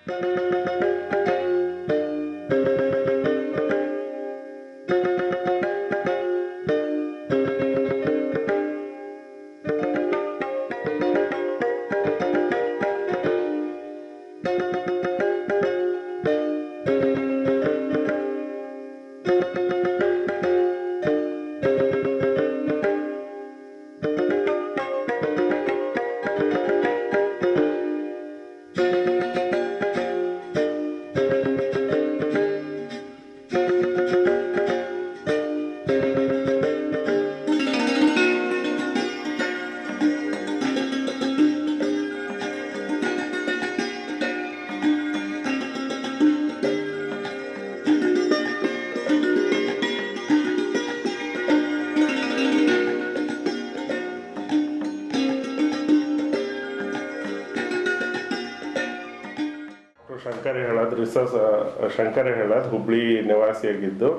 Doctor Shankar ಹೇಳದ್ research Shankar ಹೇಳದ್ ಹುಬ್ಳಿ ನಿವಾಸಿಯಾಗಿದ್ದು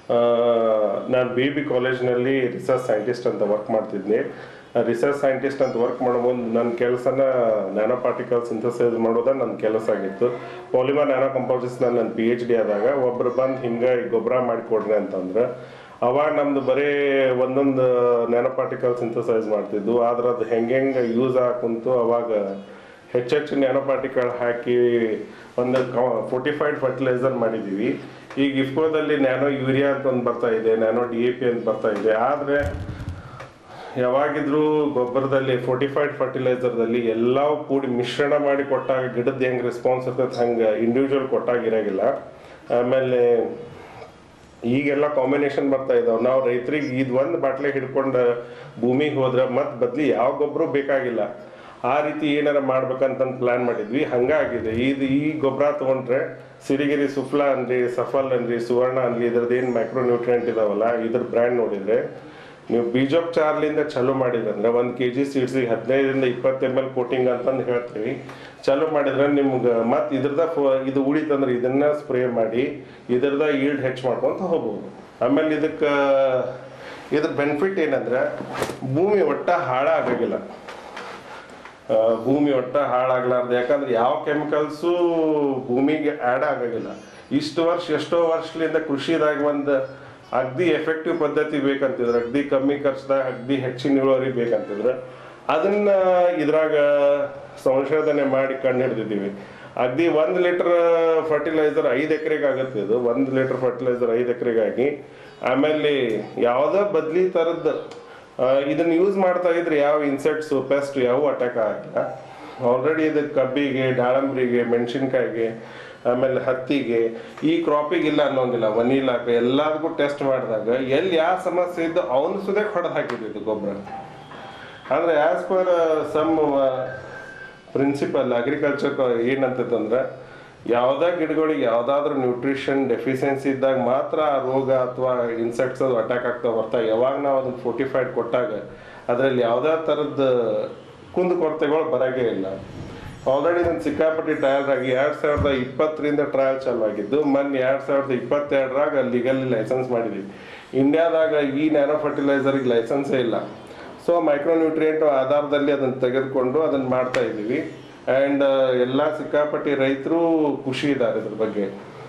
ನಾನು ಬಿ ಬಿ ಕಾಲೇಜ್ನಲ್ಲಿ ರಿಸರ್ಚ್ ಸೈಂಟಿಸ್ಟ್ ಅಂತ ವರ್ಕ್ ಮಾಡ್ತಿದ್ದೆ ರಿಸರ್ಚ್ ಸೈಂಟಿಸ್ಟ್ ಅಂತ ವರ್ಕ್ ಮಾಡೋ ಮುಂದೆ ನನ್ನ ಕೆಲಸನ ನ್ಯಾನೋ ಪಾರ್ಟಿಕಲ್ ಸಿಂಥಸೈಸ್ ಮಾಡೋದ ನನ್ನ ಕೆಲಸ ಆಗಿತ್ತು ಪಾಲಿಮರ್ ನ್ಯಾನೋ ಕಂಪೋಸಿಸ್ ನನ್ನ ಪಿ ಎಚ್ ಡಿ ಆದಾಗ ಒಬ್ರು ಬಂದು ಹಿಂಗೆ ಗೊಬ್ಬರ ಮಾಡಿಕೊಡ್ರಿ ಅಂತಂದ್ರೆ ಅವಾಗ ನಮ್ದು ಬರೀ ಒಂದೊಂದು ನ್ಯಾನೋ ಪಾರ್ಟಿಕಲ್ ಸಿಂಥಸೈಸ್ ಮಾಡ್ತಿದ್ವು ಆದ್ರೆ ಅದು ಹೆಂಗೆ ಹೆಂಗೆ ಯೂಸ್ ಹಾಕುಂತು ಅವಾಗ ಹೆಚ್ಚೆಚ್ಚು ನ್ಯಾನೋ ಪಾರ್ಟಿಕಲ್ ಹಾಕಿ ಒಂದು ಫೋರ್ಟಿಫೈಡ್ ಫರ್ಟಿಲೈಸರ್ ಮಾಡಿದ್ದೀವಿ ಈಗ ಇಫ್ಕೋದಲ್ಲಿ ನ್ಯಾನೋ ಯೂರಿಯಾ ಅಂತ ಒಂದು ಬರ್ತಾ ಇದೆ ನ್ಯಾನೋ ಡಿ ಎ ಪಿ ಅಂತ ಬರ್ತಾ ಇದೆ ಆದರೆ ಯಾವಾಗಿದ್ರೂ ಗೊಬ್ಬರದಲ್ಲಿ ಫೋರ್ಟಿಫೈಡ್ ಫರ್ಟಿಲೈಸರ್ದಲ್ಲಿ ಎಲ್ಲ ಕೂಡಿ ಮಿಶ್ರಣ ಮಾಡಿ ಕೊಟ್ಟಾಗ ಗಿಡದ ಹೆಂಗೆ ರೆಸ್ಪಾನ್ಸ್ ಇರ್ತೈತೆ ಹಂಗೆ ಇಂಡಿವಿಜುವಲ್ ಕೊಟ್ಟಾಗ ಇರಂಗಿಲ್ಲ ಆಮೇಲೆ ಈಗೆಲ್ಲ ಕಾಂಬಿನೇಷನ್ ಬರ್ತಾ ಇದಾವೆ ನಾವು ರೈತರಿಗೆ ಇದು ಒಂದು ಬಾಟ್ಲೆ ಹಿಡ್ಕೊಂಡು ಭೂಮಿಗೆ ಹೋದ್ರೆ ಮತ್ತೆ ಬದ್ಲಿ ಯಾವ ಗೊಬ್ಬರ ಬೇಕಾಗಿಲ್ಲ ಆ ರೀತಿ ಏನಾರ ಮಾಡ್ಬೇಕಂತ ಪ್ಲಾನ್ ಮಾಡಿದ್ವಿ ಹಂಗಾಗಿದೆ ಇದು ಈ ಗೊಬ್ಬರ ತಗೊಂಡ್ರೆ ಸಿರಿಗಿರಿ ಸುಫ್ಲಾ ಅನ್ರಿ ಸಫಲ್ ಅನ್ರಿ ಸುವರ್ಣ ಅನ್ರಿ ಇದ್ರದ್ದು ಏನು ಮೈಕ್ರೋ ನ್ಯೂಟ್ರಿಯೆಂಟ್ ಇದಾವಲ್ಲ ಇದ್ರ ಬ್ರ್ಯಾಂಡ್ ನೋಡಿದ್ರೆ ನೀವು ಬೀಜೋಪಚಾರಲಿಂದ ಚಾಲೂ ಮಾಡಿದ್ರೆ ಅಂದ್ರೆ ಒಂದು ಕೆ ಜಿ ಸೀಡ್ಸಿಗೆ ಹದಿನೈದರಿಂದ ಇಪ್ಪತ್ತು ಎಮ್ ಎಲ್ ಕೋಟಿಂಗ್ ಅಂತಂದು ಹೇಳ್ತೀವಿ ಚಾಲೂ ಮಾಡಿದ್ರೆ ನಿಮ್ಗೆ ಮತ್ತೆ ಇದ್ರದ ಫ- ಇದು ಉಳಿತಂದ್ರೆ ಇದನ್ನ ಸ್ಪ್ರೇ ಮಾಡಿ ಇದ್ರದ ಈಲ್ಡ್ ಹೆಚ್ಚು ಮಾಡ್ಕೊಂತ ಹೋಗ್ಬೋದು ಆಮೇಲೆ ಇದಕ್ಕೆ ಇದ್ರ ಬೆನಿಫಿಟ್ ಏನಂದ್ರೆ ಭೂಮಿ ಒಟ್ಟ ಹಾಳಾಗಂಗಿಲ್ಲ ಆ, ಭೂಮಿ ಒಟ್ಟ ಹಾಳಾಗ್ಲಾರ್ದು ಯಾಕಂದ್ರೆ ಯಾವ ಕೆಮಿಕಲ್ಸು ಭೂಮಿಗೆ ಆ್ಯಡ್ ಆಗಂಗಿಲ್ಲ ಇಷ್ಟು ವರ್ಷ ಎಷ್ಟೋ ವರ್ಷದಿಂದ ಕೃಷಿದಾಗ ಒಂದು ಅಗ್ದಿ ಎಫೆಕ್ಟಿವ್ ಪದ್ಧತಿ ಬೇಕಂತಿದ್ರೆ ಅಗ್ದಿ ಕಮ್ಮಿ ಖರ್ಚದಾಗ ಅಗ್ದಿ ಹೆಚ್ಚಿನ ಇಳುವರಿ ಬೇಕಂತಿದ್ರೆ ಅದನ್ನ ಇದ್ರಾಗ ಸಂಶೋಧನೆ ಮಾಡಿ ಕಂಡು ಹಿಡ್ದಿದ್ದೀವಿ ಅಗ್ದಿ ಒಂದು ಲೀಟರ್ ಫರ್ಟಿಲೈಸರ್ ಐದು ಎಕರೆಗೆ ಆಗುತ್ತೆ ಇದು ಒಂದು ಲೀಟರ್ ಫರ್ಟಿಲೈಸರ್ ಐದು ಎಕರೆಗಾಗಿ ಆಮೇಲೆ ಯಾವುದೋ ಬದ್ಲಿ ಥರದ್ದು ಆ, ಇದನ್ನ ಯೂಸ್ ಮಾಡ್ತಾ ಇದ್ರೆ ಯಾವ ಇನ್ಸೆಕ್ಟ್ಸ್ ಪೆಸ್ಟ್ ಯಾವ ಅಟ್ಯಾಕ್ ಆಗಿಲ್ಲ ಆಲ್ರೆಡಿ ಇದು ಕಬ್ಬಿಗೆ ದಾಳಂಬ್ರಿಗೆ ಮೆಣಸಿನ್ಕಾಯಿಗೆ ಆಮೇಲೆ ಹತ್ತಿಗೆ ಈ ಕ್ರಾಪಿಗೆ ಇಲ್ಲ ಅನ್ನೋಂಗಿಲ್ಲ ವನೀಲಾಕ ಎಲ್ಲದಕ್ಕೂ ಟೆಸ್ಟ್ ಮಾಡಿದಾಗ ಎಲ್ಲಿ ಯಾವ ಸಮಸ್ಯೆ ಇದ್ದು ಅವನು ಸುದೇ ಹೊಡೆದು ಹಾಕಿದ್ದು ಗೊಬ್ಬರ ಅಂದ್ರೆ as per some principal agriculture ಏನಂತಂದ್ರೆ ಯಾವುದೇ ಗಿಡಗಳಿಗೆ ಯಾವುದಾದ್ರೂ ನ್ಯೂಟ್ರಿಷನ್ ಡೆಫಿಷಿಯನ್ಸಿ ಇದ್ದಾಗ ಮಾತ್ರ ಆ ರೋಗ ಅಥವಾ ಇನ್ಸೆಕ್ಟ್ಸ್ ಅದು ಅಟ್ಯಾಕ್ ಆಗ್ತಾ ಬರ್ತಾ ಯಾವಾಗ ನಾವು ಅದನ್ನ ಫೋರ್ಟಿಫೈಡ್ ಕೊಟ್ಟಾಗ ಅದರಲ್ಲಿ ಯಾವುದೇ ಥರದ ಕುಂದು ಕೊರತೆಗಳು ಬರೋಂಗೇ ಇಲ್ಲ ಆಲ್ರೆಡಿ ನಾನು ಸಿಕ್ಕಾಪಟ್ಟಿ ಟ್ರಯಲ್ ಆಗಿ ಎರಡು ಸಾವಿರದ ಇಪ್ಪತ್ತರಿಂದ ಟ್ರಯಲ್ ಚಾಲು ಆಗಿದ್ದು ಮೊನ್ನೆ ಎರಡು ಸಾವಿರದ ಇಪ್ಪತ್ತೆರಡರಾಗ ಲೀಗಲಿ ಲೈಸೆನ್ಸ್ ಮಾಡಿದ್ವಿ ಇಂಡಿಯಾದಾಗ ಈ ನ್ಯಾನೋ ಫರ್ಟಿಲೈಸರ್ಗೆ ಲೈಸೆನ್ಸೇ ಇಲ್ಲ ಸೊ ಮೈಕ್ರೋ ನ್ಯೂಟ್ರಿಯೆಂಟ್ ಆಧಾರದಲ್ಲಿ ಅದನ್ನು ತೆಗೆದುಕೊಂಡು ಅದನ್ನು ಮಾಡ್ತಾ ಇದ್ದೀವಿ ಆ್ಯಂಡ್ ಎಲ್ಲ ಸಿಕ್ಕಾಪಟ್ಟಿ ರೈತರು ಖುಷಿ ಇದ್ದಾರೆ ಇದ್ರ ಬಗ್ಗೆ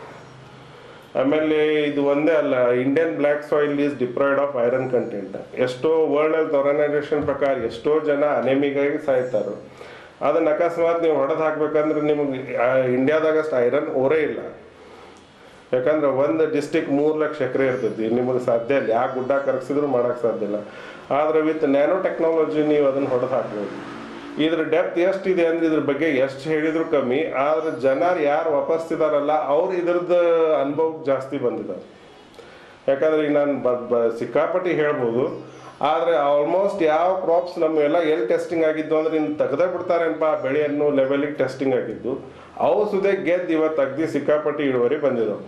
ಆಮೇಲೆ ಇದು ಒಂದೇ ಅಲ್ಲ Indian black soil is deprived of iron content ಎಷ್ಟೋ ವರ್ಲ್ಡ್ ಹೆಲ್ತ್ ಆರ್ಗನೈಸೇಷನ್ ಪ್ರಕಾರ ಎಷ್ಟೋ ಜನ ಅನೆಮಿಗಾಗಿ ಸಾಯ್ತಾರೆ ಅದನ್ನ ಅಕಸ್ಮಾತ್ ನೀವು ಹೊಡೆದು ಹಾಕ್ಬೇಕಂದ್ರೆ ನಿಮಗೆ ಇಂಡಿಯಾದಾಗ ಅಷ್ಟು ಐರನ್ ಓರೇ ಇಲ್ಲ ಯಾಕಂದ್ರೆ ಒಂದು ಡಿಸ್ಟಿಕ್ ಮೂರು ಲಕ್ಷ ಎಕರೆ ಇರ್ತೈತಿ ನಿಮಗೆ ಸಾಧ್ಯ ಇಲ್ಲ ಯಾವ ಗುಡ್ಡ ಕರಗಿಸಿದ್ರು ಮಾಡಕ್ ಸಾಧ್ಯ ಇಲ್ಲ ಆದ್ರೆ ವಿತ್ ನ್ಯಾನೋ ಟೆಕ್ನಾಲಜಿ ನೀವು ಅದನ್ನ ಹೊಡೆದು ಹಾಕ್ಬೋದು ಇದ್ರ ಡೆಪ್ತ್ ಎಷ್ಟಿದೆ ಅಂದ್ರೆ ಇದ್ರ ಬಗ್ಗೆ ಎಷ್ಟು ಹೇಳಿದ್ರು ಕಮ್ಮಿ ಆದ್ರೆ ಜನರು ಯಾರು ವಾಪಸ್ತಿದಾರಲ್ಲ ಅವ್ರು ಇದ್ರದ್ದು ಅನುಭವ ಜಾಸ್ತಿ ಬಂದಿದ್ದಾರೆ ಯಾಕಂದ್ರೆ ಈಗ ನಾನು ಬ ಬ- ಸಿಕ್ಕಾಪಟ್ಟಿ ಹೇಳ್ಬೋದು ಆದರೆ ಆಲ್ಮೋಸ್ಟ್ ಯಾವ ಕ್ರಾಪ್ಸ್ ನಮ್ಮ ಎಲ್ಲ ಎಲ್ಲಿ ಟೆಸ್ಟಿಂಗ್ ಆಗಿದ್ದು ಅಂದ್ರೆ ಇನ್ನು ತೆಗ್ದೇ ಬಿಡ್ತಾರೇನಪ್ಪ ಆ ಬೆಳೆ ಅನ್ನೋ ಲೆವೆಲಿಗೆ ಟೆಸ್ಟಿಂಗ್ ಆಗಿದ್ದು ಅವು ಸುದೇ ಗೆದ್ದು ಇವತ್ತು ಅಗ್ದಿ ಸಿಕ್ಕಾಪಟ್ಟಿ ಇಳುವರಿ ಬಂದಿದ್ದವು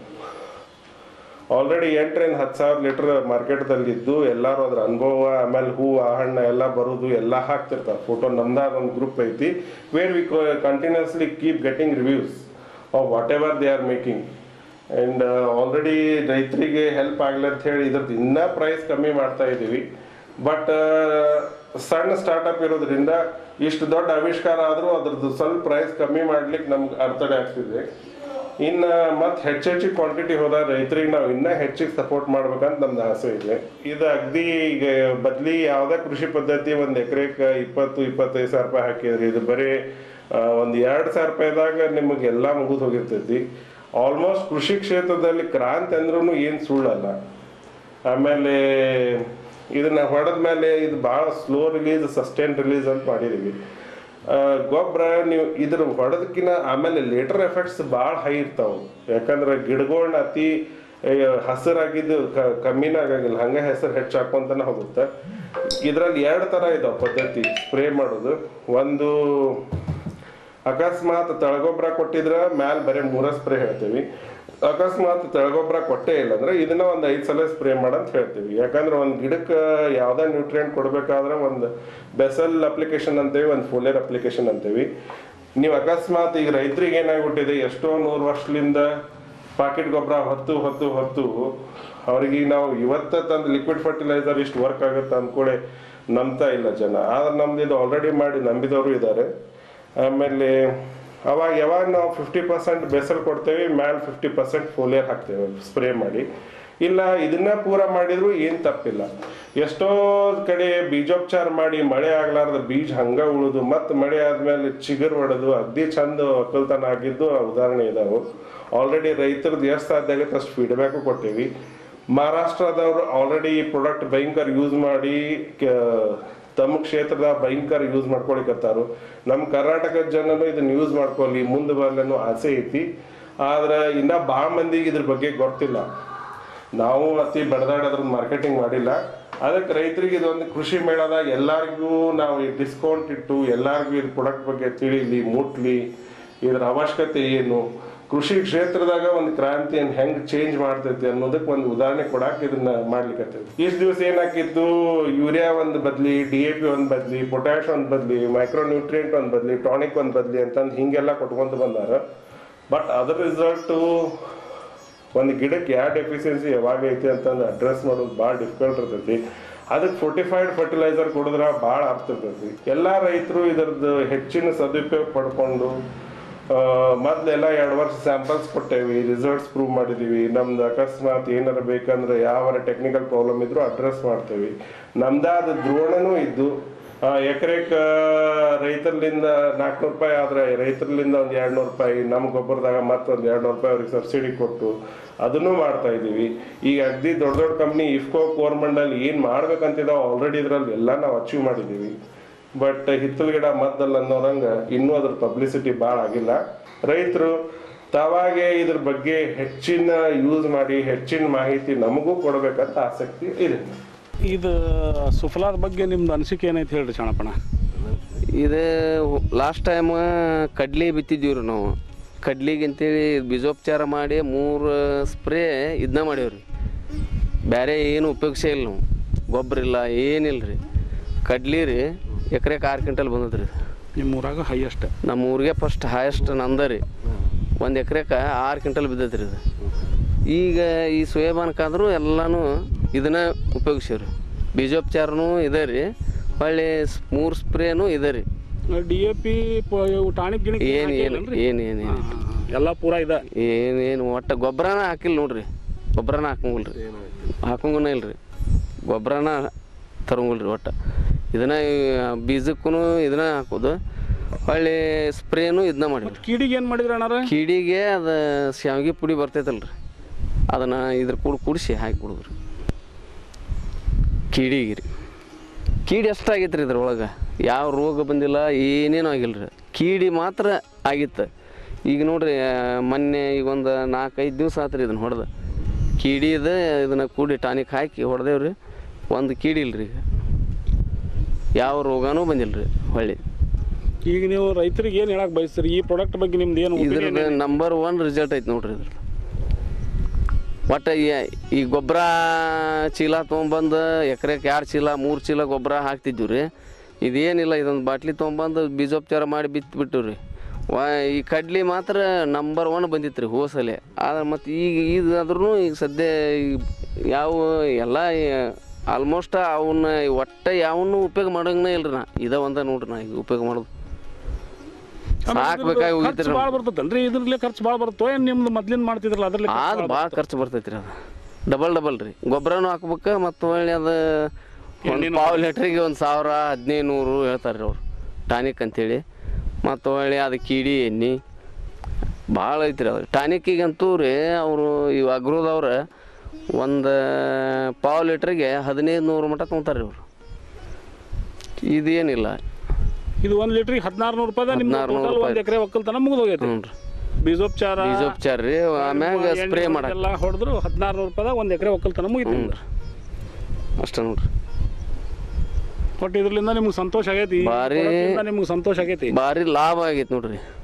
ಆಲ್ರೆಡಿ ಎಂಟರಿಂದ ಹತ್ತು ಸಾವಿರ ಲೀಟರ್ ಮಾರ್ಕೆಟ್ದಲ್ಲಿದ್ದು ಎಲ್ಲರೂ ಅದ್ರ ಅನುಭವ ಆಮೇಲೆ ಹೂ ಆ ಹಣ್ಣು ಎಲ್ಲ ಬರೋದು ಎಲ್ಲ ಹಾಕ್ತಿರ್ತಾರೆ ಫೋಟೋ ನಮ್ದಾದ ಒಂದು ಗ್ರೂಪ್ ಐತಿ where we continuously keep getting reviews of whatever they are making and already ರೈತರಿಗೆ ಹೆಲ್ಪ್ ಆಗಲಿ ಅಂತ ಹೇಳಿ ಇದ್ರದ್ದು ಇನ್ನೂ ಪ್ರೈಸ್ ಕಮ್ಮಿ ಮಾಡ್ತಾ ಇದ್ದೀವಿ ಬಟ್ ಸಣ್ಣ ಸ್ಟಾರ್ಟ್ಅಪ್ ಇರೋದ್ರಿಂದ ಇಷ್ಟು ದೊಡ್ಡ ಆವಿಷ್ಕಾರ ಆದರೂ ಅದ್ರದ್ದು ಸ್ವಲ್ಪ ಪ್ರೈಸ್ ಕಮ್ಮಿ ಮಾಡ್ಲಿಕ್ಕೆ ನಮ್ಗೆ ಅಡೆತಡೆ ಆಗ್ತಿದೆ ಇನ್ನು ಮತ್ತೆ ಹೆಚ್ಚೆಚ್ಚಿಗೆ ಕ್ವಾಂಟಿಟಿ ಹೋದಾಗ ರೈತರಿಗೆ ನಾವು ಇನ್ನೂ ಹೆಚ್ಚಿಗೆ ಸಪೋರ್ಟ್ ಮಾಡ್ಬೇಕಂತ ನಮ್ದು ಆಸೆ ಇದೆ ಇದು ಅಗದಿ ಈಗ ಬದ್ಲಿ ಯಾವುದೇ ಕೃಷಿ ಪದ್ಧತಿ ಒಂದು ಎಕರೆಗೆ ಇಪ್ಪತ್ತು ಇಪ್ಪತ್ತೈದು ಸಾವಿರ ರೂಪಾಯಿ ಹಾಕಿದ್ರಿ ಇದು ಬರೀ ಒಂದು ಎರಡು ಸಾವಿರ ರೂಪಾಯಿದಾಗ ನಿಮಗೆ ಎಲ್ಲ ಮುಗಿದು ಹೋಗಿರ್ತೈತಿ ಆಲ್ಮೋಸ್ಟ್ ಕೃಷಿ ಕ್ಷೇತ್ರದಲ್ಲಿ ಕ್ರಾಂತಿ ಅಂದ್ರೂ ಏನು ಸುಳ್ಳಲ್ಲ ಆಮೇಲೆ ಇದನ್ನ ಹೊಡೆದ ಮೇಲೆ ಇದು ಭಾಳ ಸ್ಲೋ ರಿಲೀಸ್ ಸಸ್ಟೈನ್ ರಿಲೀಸ್ ಅಂತ ಮಾಡಿದೀವಿ ಆ, ಗೊಬ್ಬರ ನೀವು ಇದ್ರ ಹೊಡೆದಕ್ಕಿಂತ ಆಮೇಲೆ ಲೇಟರ್ ಎಫೆಕ್ಟ್ಸ್ ಭಾಳ ಹೈ ಇರ್ತಾವೆ ಯಾಕಂದ್ರೆ ಗಿಡಗಳನ್ನ ಅತಿ ಆ, ಹಸಿರಾಗಿದ್ದು ಕ- ಕಮ್ಮಿನ ಆಗಂಗಿಲ್ಲ ಹಂಗೆ ಹೆಸರು ಹೆಚ್ಚು ಹಾಕೊಂತಾನೆ ಹೋಗುತ್ತೆ ಇದರಲ್ಲಿ ಎರಡು ಥರ ಇದಾವೆ ಪದ್ಧತಿ ಸ್ಪ್ರೇ ಮಾಡೋದು ಒಂದು ಅಕಸ್ಮಾತ್ ತಳಗೊಬ್ಬರ ಕೊಟ್ಟಿದ್ರ ಮ್ಯಾಲ್ ಬರೀ ಮೂರ ಸ್ಪ್ರೇ ಹೇಳ್ತೀವಿ ಅಕಸ್ಮಾತ್ ತಳಗೊಬ್ಬರ ಕೊಟ್ಟೇ ಇಲ್ಲ ಅಂದ್ರೆ ಇದನ್ನ ಒಂದ್ ಐದ್ ಸಲ ಸ್ಪ್ರೇ ಮಾಡಂತ ಹೇಳ್ತೀವಿ ಯಾಕಂದ್ರೆ ಒಂದ್ ಗಿಡಕ್ಕೆ ಯಾವ್ದೇ ನ್ಯೂಟ್ರಿಯೆಂಟ್ ಕೊಡ್ಬೇಕಾದ್ರೆ ಒಂದು ಬೆಸಲ್ ಅಪ್ಲಿಕೇಶನ್ ಅಂತೀವಿ ಒಂದು ಫೋಲಿಯರ್ ಅಪ್ಲಿಕೇಶನ್ ಅಂತೀವಿ ನೀವು ಅಕಸ್ಮಾತ್ ಈಗ ರೈತರಿಗೆ ಏನಾಗ್ಬಿಟ್ಟಿದೆ ಎಷ್ಟೋ ನೂರು ವರ್ಷದಿಂದ ಪಾಕೆಟ್ ಗೊಬ್ಬರ ಹೊತ್ತು ಹೊತ್ತು ಹೊತ್ತು ಅವ್ರಿಗೆ ನಾವು ಇವತ್ತ ತಂದು ಲಿಕ್ವಿಡ್ ಫರ್ಟಿಲೈಸರ್ ಇಷ್ಟು ವರ್ಕ್ ಆಗುತ್ತೆ ಅಂದ್ಕೊಳ್ಳಿ ನಂಬ್ತಾ ಇಲ್ಲ ಜನ ಆದ್ರೆ ನಮ್ದು ಇದು ಆಲ್ರೆಡಿ ಮಾಡಿ ನಂಬಿದವರು ಇದ್ದಾರೆ ಆಮೇಲೆ ಅವಾಗ ಯಾವಾಗ ನಾವು ಫಿಫ್ಟಿ ಪರ್ಸೆಂಟ್ ಬೆಸಲ್ ಕೊಡ್ತೇವೆ ಮ್ಯಾಲ್ ಫಿಫ್ಟಿ ಪರ್ಸೆಂಟ್ ಫೋಲಿಯರ್ ಹಾಕ್ತೇವೆ ಸ್ಪ್ರೇ ಮಾಡಿ ಇಲ್ಲ ಇದನ್ನ ಪೂರ ಮಾಡಿದ್ರು ಏನು ತಪ್ಪಿಲ್ಲ ಎಷ್ಟೋ ಕಡೆ ಬೀಜೋಪಚಾರ ಮಾಡಿ ಮಳೆ ಆಗ್ಲಾರ್ದ ಬೀಜ ಹಂಗ ಉಳಿದು ಮತ್ತೆ ಮಳೆ ಆದ್ಮೇಲೆ ಚಿಗುರು ಹೊಡೆದು ಅಗ್ದಿ ಚಂದ ಒಕ್ಕಲ್ತನ ಆಗಿದ್ದು ಉದಾಹರಣೆ ಇದಾವೆ ಆಲ್ರೆಡಿ ರೈತರದ್ದು ಎಷ್ಟು ಸಾಧ್ಯ ಆಗುತ್ತೆ ಅಷ್ಟು ಫೀಡ್ಬ್ಯಾಕು ಕೊಟ್ಟೇವಿ ಮಹಾರಾಷ್ಟ್ರದವರು ಆಲ್ರೆಡಿ ಈ ಪ್ರಾಡಕ್ಟ್ ಭಯಂಕರ ಯೂಸ್ ಮಾಡಿ ಕ- ತಮ್ಮ ಕ್ಷೇತ್ರದ ಭಯಂಕರ ಯೂಸ್ ಮಾಡ್ಕೊಳಿಕತ್ತಾರು ನಮ್ಮ ಕರ್ನಾಟಕದ ಜನನು ಇದನ್ನ ಯೂಸ್ ಮಾಡ್ಕೊಳ್ಳಿ ಮುಂದೆ ಬರ್ಲನ್ನೋ ಆಸೆ ಐತಿ ಆದ್ರೆ ಇನ್ನ ಭಾಳ ಮಂದಿಗೆ ಇದ್ರ ಬಗ್ಗೆ ಗೊತ್ತಿಲ್ಲ ನಾವು ಅತಿ ಬೆಳೆದಾಡ ಅದ್ರ ಮಾರ್ಕೆಟಿಂಗ್ ಮಾಡಿಲ್ಲ ಅದಕ್ಕೆ ರೈತರಿಗೆ ಇದೊಂದು ಕೃಷಿ ಮೇಳದಾಗ ಎಲ್ಲರಿಗೂ ನಾವು ಈ ಡಿಸ್ಕೌಂಟ್ ಇಟ್ಟು ಎಲ್ಲರಿಗೂ ಇದು ಪ್ರಾಡಕ್ಟ್ ಬಗ್ಗೆ ತಿಳಿಲಿ ಮುಟ್ಲಿ ಇದ್ರ ಅವಶ್ಯಕತೆ ಏನು ಕೃಷಿ ಕ್ಷೇತ್ರದಾಗ ಒಂದು ಕ್ರಾಂತಿಯನ್ನು ಹೆಂಗ್ ಚೇಂಜ್ ಮಾಡ್ತೈತಿ ಅನ್ನೋದಕ್ಕೆ ಒಂದು ಉದಾಹರಣೆ ಕೊಡಾಕ್ ಇದನ್ನ ಮಾಡ್ಲಿಕ್ಕೆ ಇಷ್ಟು ದಿವಸ ಏನಾಕಿತ್ತು ಯೂರಿಯಾ ಒಂದು ಬದ್ಲಿ ಡಿ ಎ ಪಿ ಒಂದು ಬದ್ಲಿ ಪೊಟ್ಯಾಶ್ ಒಂದು ಬದ್ಲಿ ಮೈಕ್ರೋ ನ್ಯೂಟ್ರಿಯೆಂಟ್ ಒಂದು ಬದ್ಲಿ ಟಾನಿಕ್ ಒಂದು ಬದ್ಲಿ ಅಂತಂದು ಹಿಂಗೆಲ್ಲ ಕೊಟ್ಕೊಂತ ಬಂದಾರ ಬಟ್ ಅದರ ರಿಸಲ್ಟು ಒಂದು ಗಿಡಕ್ಕೆ ಯಾವ ಡೆಫಿಷಿಯನ್ಸಿ ಯಾವಾಗ ಐತಿ ಅಂತಂದು ಅಡ್ರೆಸ್ ಮಾಡೋದು ಭಾಳ ಡಿಫಿಕಲ್ಟ್ ಇರ್ತೈತಿ ಅದಕ್ಕೆ ಫೋರ್ಟಿಫೈಡ್ ಫರ್ಟಿಲೈಸರ್ ಕೊಡಿದ್ರೆ ಭಾಳ ಅರ್ಥ ಇರ್ತೈತಿ ಎಲ್ಲ ರೈತರು ಇದರದ್ದು ಹೆಚ್ಚಿನ ಸದುಪಯೋಗ ಪಡ್ಕೊಂಡು ಆ, ಮೊದ್ಲೆಲ್ಲ ಎರಡು ವರ್ಷ ಸ್ಯಾಂಪಲ್ಸ್ ಕೊಟ್ಟೇವಿ ರಿಸಲ್ಟ್ಸ್ ಪ್ರೂವ್ ಮಾಡಿದೀವಿ ನಮ್ದು ಅಕಸ್ಮಾತ್ ಏನಾರ ಬೇಕಂದ್ರೆ ಯಾವ ಟೆಕ್ನಿಕಲ್ ಪ್ರಾಬ್ಲಮ್ ಇದ್ರೂ ಅಡ್ರೆಸ್ ಮಾಡ್ತೇವಿ ನಮ್ದಾದ ದ್ರೋಣನೂ ಇದ್ದು ಎಕರೆಕ್ ರೈತರ್ಲಿಂದ ನಾಲ್ಕುನೂರು ರೂಪಾಯಿ ಆದ್ರೆ ರೈತರ್ಲಿಂದ ಒಂದು ಎರಡು ನೂರು ರೂಪಾಯಿ ನಮ್ಮ ಗೊಬ್ಬರದಾಗ ಮತ್ತೊಂದು ಎರಡು ನೂರು ರೂಪಾಯಿ ಅವ್ರಿಗೆ ಸಬ್ಸಿಡಿ ಕೊಟ್ಟು ಅದನ್ನು ಮಾಡ್ತಾ ಇದೀವಿ ಈಗ ಅಗ್ದಿ ದೊಡ್ಡ ದೊಡ್ಡ ಕಂಪ್ನಿ ಇಫ್ಕೋ ಕೋರ್ಮಂಡಲ್ ಏನು ಮಾಡ್ಬೇಕಂತಿದಾವೆ ಆಲ್ರೆಡಿ ಇದ್ರಲ್ಲಿ ಎಲ್ಲ ನಾವು ಅಚೀವ್ ಮಾಡಿದೀವಿ ಬಟ್ ಹಿತ್ತಲ ಗಿಡ ಮದ್ದಲ್ಲ ಅನ್ನೋರಂಗ ಇನ್ನೂ ಅದ್ರ ಪಬ್ಲಿಸಿಟಿ ಭಾಳ ಆಗಿಲ್ಲ ರೈತರು ತಾವಾಗೆ ಇದ್ರ ಬಗ್ಗೆ ಹೆಚ್ಚಿನ ಯೂಸ್ ಮಾಡಿ ಹೆಚ್ಚಿನ ಮಾಹಿತಿ ನಮಗೂ ಕೊಡ್ಬೇಕಂತ ಆಸಕ್ತಿ ಇದೆ ಇದು ಸುಫಲಾದ ಬಗ್ಗೆ ನಿಮ್ದು ಅನಿಸಿಕೆ ಏನೈತೆ ಹೇಳ್ರಿ ಶಣಪ್ಪಣ್ಣ ಇದು ಲಾಸ್ಟ್ ಟೈಮ್ ಕಡ್ಲಿ ಬಿತ್ತಿದ್ದೀವಿ ರೀ ನಾವು ಕಡ್ಲಿಗೆ ಅಂತೇಳಿ ಬೀಜೋಪಚಾರ ಮಾಡಿ ಮೂರು ಸ್ಪ್ರೇ ಇದನ್ನ ಮಾಡೀವ್ರಿ ಬೇರೆ ಏನು ಉಪಯೋಗಿಸೇ ಇಲ್ಲ ನಾವು ಗೊಬ್ಬರ ಇಲ್ಲ ಏನಿಲ್ಲ ರೀ ಕಡ್ಲಿ ರೀ ಎಕರೆಗೆ ಆರು ಕ್ವಿಂಟಲ್ ಬಂದದ್ರಿ ನಿಮ್ಮ ಊರಾಗ ಹೈಯೆಸ್ಟ್ ನಮ್ಮ ಊರಿಗೆ ಫಸ್ಟ್ ಹೈಯೆಸ್ಟ್ ನಂದ ರೀ ಒಂದು ಎಕರೆಗೆ ಆರು ಕ್ವಿಂಟಲ್ ಬಿದ್ದೈತ್ರಿ ಇದು ಈಗ ಈ ಸೋಯಾಬಾನ್ಕಾದ್ರೂ ಎಲ್ಲನೂ ಇದನ್ನ ಉಪಯೋಗಿಸೀವ್ರಿ ಬೀಜೋಪಚಾರನೂ ಇದೆ ರೀ ಹೊಳ್ಳಿ ಮೂರು ಸ್ಪ್ರೇನೂ ಇದೆ ರೀ ಡಿ ಎ ಪಿ ಟಾಣಿಕ್ ಗಿಣಿಕ್ ಏನು ಏನು ಏನು ಏನು ಏನು ಎಲ್ಲ ಪೂರ ಇದೆ ಏನೇನು ಒಟ್ಟು ಗೊಬ್ಬರನ ಹಾಕಿಲ್ಲ ನೋಡ್ರಿ ಗೊಬ್ಬರನ ಹಾಕಂಗಿಲ್ಲ ರೀ ಹಾಕಂಗನ ಇಲ್ಲ ರೀ ಗೊಬ್ಬರನ ತರಂಗಿಲ್ಲ ರೀ ಒಟ್ಟು ಇದನ್ನ ಬೀಜಕ್ಕೂ ಇದನ್ನ ಹಾಕೋದು ಹೊಳ್ಳಿ ಸ್ಪ್ರೇನು ಇದನ್ನ ಮಾಡಿ ಕೀಡಿಗೆ ಏನು ಮಾಡಿದ್ರಿ ಅಣ್ಣಾರ ಕೀಡಿಗೆ ಅದು ಶಾವಿಗೆ ಪುಡಿ ಬರ್ತೈತಲ್ಲ ರೀ ಅದನ್ನು ಇದ್ರ ಕೂಡ ಕುಡಿಸಿ ಹಾಕಿ ಕೊಡೋದ್ರಿ ಕೀಡಿಗೆ ರೀ ಕೀಡಿ ಎಷ್ಟಾಗೈತೆ ರೀ ಇದ್ರೊಳಗೆ ಯಾವ ರೋಗ ಬಂದಿಲ್ಲ ಏನೇನು ಆಗಿಲ್ಲ ರೀ ಕೀಡಿ ಮಾತ್ರ ಆಗಿತ್ತು ಈಗ ನೋಡ್ರಿ ಆ, ಮೊನ್ನೆ ಈಗ ಒಂದು ನಾಲ್ಕೈದು ದಿವಸ ಆತು ರೀ ಇದನ್ನು ಹೊಡೆದು ಕೀಡಿದ ಇದನ್ನು ಕೂಡಿ ಟಾನಿಕ್ ಹಾಕಿ ಹೊಡೆದೇವ್ರಿ ಒಂದು ಕೀಡಿ ಇಲ್ರಿ ಈಗ ಯಾವ ರೋಗನೂ ಬಂದಿಲ್ಲ ರೀ ಹೊಳ್ಳಿ ಈಗ ನೀವು ರೈತರಿಗೆ ಏನು ಹೇಳಕ್ ಬಯಸ್ತೀರಿ ಈ ಪ್ರಾಡಕ್ಟ್ ಬಗ್ಗೆ ನಿಮ್ದು ಏನು ಇದ್ರದ್ದು ನಂಬರ್ ಒನ್ ರಿಸಲ್ಟ್ ಐತೆ ನೋಡ್ರಿ ಇದ್ರದ್ದು ಒಟ್ಟು ಈ- ಈ ಗೊಬ್ಬರ ಚೀಲ ತೊಗೊಂಬಂದು ಎಕರೆಗೆ ಎರಡು ಚೀಲ ಮೂರು ಚೀಲ ಗೊಬ್ಬರ ಹಾಕ್ತಿದ್ವಿ ರೀ ಇದೇನಿಲ್ಲ ಇದೊಂದು ಬಾಟ್ಲಿ ತೊಗೊಂಬಂದು ಬೀಜೋಪಚಾರ ಮಾಡಿ ಬಿತ್ಬಿಟ್ಟು ರೀ ವಾ ಈ ಕಡ್ಲಿ ಮಾತ್ರ ನಂಬರ್ ಒನ್ ಬಂದಿತ್ತು ರೀ ಹೋಸಲೆ ಆದ್ರೆ ಮತ್ತು ಈಗ ಇದಾದ್ರೂ ಈಗ ಸದ್ಯ ಈ ಯಾವ ಎಲ್ಲ ಆಲ್ಮೋಸ್ಟ್ ಅವನ್ನ ಒಟ್ಟ ಯಾವನ್ನೂ ಉಪಯೋಗ ಮಾಡಂಗನೇ ಇಲ್ರಿ ನಾ ಇದ ಒಂದ ನೋಡ್ರಿ ನಾ ಈಗ ಉಪಯೋಗ ಮಾಡೋದು ಸಾಕ್ಬೇಕಾಗಿ ಖರ್ಚು ಹೋಗಿತ್ರಿ ಭಾಳ ಬರ್ತೈತಲ್ರಿ ಇದ್ರಲ್ಲೇ ಖರ್ಚು ಭಾಳ ಬರ್ತೋ ಏನು ನಿಮ್ದು ಮೊದ್ಲಿನ ಮಾಡ್ತಿದ್ರಲ್ಲ ಅದ್ರಲ್ಲಿ ಅದು ಭಾಳ ಖರ್ಚು ಬರ್ತೈತ್ರಿ ಅದು ಡಬಲ್ ಡಬಲ್ ರೀ ಗೊಬ್ಬರನೂ ಹಾಕ್ಬೇಕು ಮತ್ತು ಒಳ್ಳೆ ಅದು ಒಂದು ಪಾವು ಲೀಟ್ರಿಗೆ ಒಂದು ಸಾವಿರ ಹದಿನೈದು ನೂರು ಹೇಳ್ತಾರೆ ರೀ ಅವ್ರು ಟಾನಿಕ್ ಅಂತೇಳಿ ಮತ್ತು ಒಳ್ಳೆ ಅದು ಕೀಡಿ ಎಣ್ಣೆ ಭಾಳ ಐತ್ರಿ ಅದು ಟಾನಿಕ್ಕಿಗಂತೂ ರೀ ಅವರು ಇವು ಅಗ್ರೋದವ್ರು ಒಂದು ಪಾವು ಲೀಟ್ರಿಗೆ ಹದಿನೈದು ನೂರು ಮಟ್ಟ ತೊಗೊತಾರೆ ರೀ ಅವರು ಇದೇನಿಲ್ಲ ಇದು ಒಂದು ಲೀಟ್ರಿಗೆ ಹದಿನಾರು ನೂರು ರೂಪಾಯಿ ನಿಮ್ದು 1600 ಟೋಟಲ್ ರೂಪಾಯಿ. ಒಂದು ಎಕರೆ ಒಕ್ಕಲ್ತನ ಮುಗಿದು ಹೋಗೈತಿ ಹ್ಞೂ ರೀ ಬೀಜೋಪಚಾರ ಬೀಜೋಪಚಾರ ರೀ ಆಮ್ಯಾಗ ಸ್ಪ್ರೇ ಮಾಡಕ್ಕೆ ಎಲ್ಲ ಹೊಡೆದ್ರು ಹದಿನಾರು ನೂರು ರೂಪಾಯಿದಾಗ ಒಂದು ಎಕರೆ ಒಕ್ಕಲ್ತನ ಮುಗಿತು ಹ್ಞೂ ರೀ ಅಷ್ಟೇ ನೋಡ್ರಿ ಒಟ್ಟು ಇದ್ರಲಿಂದ ನಿಮ್ಗೆ ಸಂತೋಷ ಆಗೈತಿ ಭಾರಿ- ನಿಮ್ಗೆ ಸಂತೋಷ ಆಗೈತಿ ಭಾರಿ ಲಾಭ ಆಗೈತೆ ನೋಡ್ರಿ